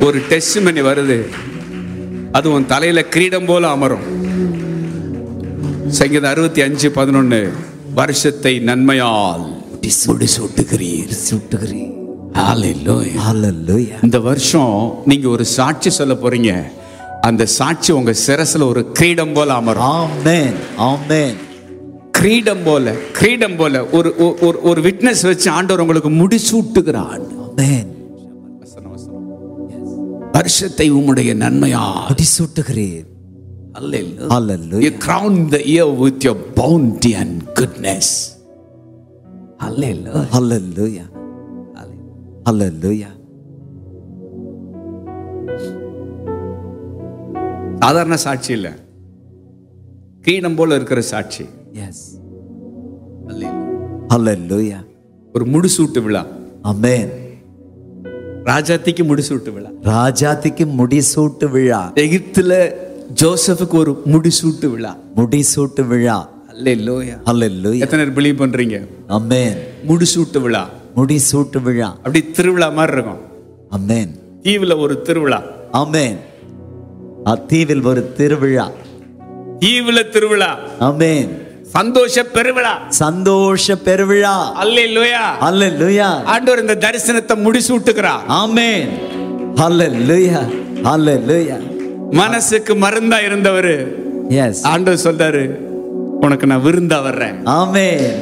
ஒரு டெஸ்ட் மணி வருது அது உன் தலையில கிரீடம் போல அமரும் சங்கீதம் அறுபத்தி அஞ்சு பதினொன்னு வருஷத்தை நன்மையால் முடிசூட்டுகிறீர் சுட்டுகிறீர் Hallelujah. ஹalleluya இந்த வருஷம் நீங்க ஒரு சாட்சி சொல்ல போறீங்க அந்த சாட்சி உங்க சிரசுல ஒரு கிரீடம் போல அமரும் ஆமென் ஆமென் கிரீடம் போல கிரீடம் போல ஒரு ஒரு- ஒரு ஒரு விட்னஸ் வச்சு ஆண்டவர் உங்களுக்கு முடிசூட்டுகிறார் ஆமென் வருஷத்தை உம்முடைய நன்மையால் முடி சுட்டுகிறீர் Hallelujah. Hallelujah You crown the year with your bounty and goodness. Hallelujah. ஹalleluya ஹalleluya சாதாரண சாட்சி இல்ல கிரீடம் போல இருக்கிற சாட்சி எஸ் Hallelujah. ஹalleluya ஒரு முடிசூட்டு விழா ஆமென் ராஜாத்திக்கு முடிசூட்டு விழா ராஜாத்திக்கு முடிசூட்டு விழா எகிப்துல ஜோசப்புக்கு ஒரு முடிசூட்டு விழா முடிசூட்டு விழா அல்லேலூயா ஹalleluya எத்தனை பேர் பிலீவ் பண்றீங்க ஆமென் முடிசூட்டு விழா முடிசூட்டு விழா அப்படி திருவிழா மாதிரி இருக்கும் ஆமென் தீவுல ஒரு திருவிழா ஆமென் அத்தீவில் ஒரு திருவிழா தீவுல திருவிழா ஆமென் சந்தோஷ பெருவிழா சந்தோஷ பெருவிழா அல்லேலூயா ஹalleluya ஆண்டவர் இந்த தரிசனத்தை முடிசூட்டுகிறார் ஆமென் ஹalleluya ஹalleluya மனசுக்கு மருந்தா இருந்தவர் எஸ் ஆண்டவர் சொல்றாரு உனக்கு நான் விருந்தா வர்றேன் ஆமென்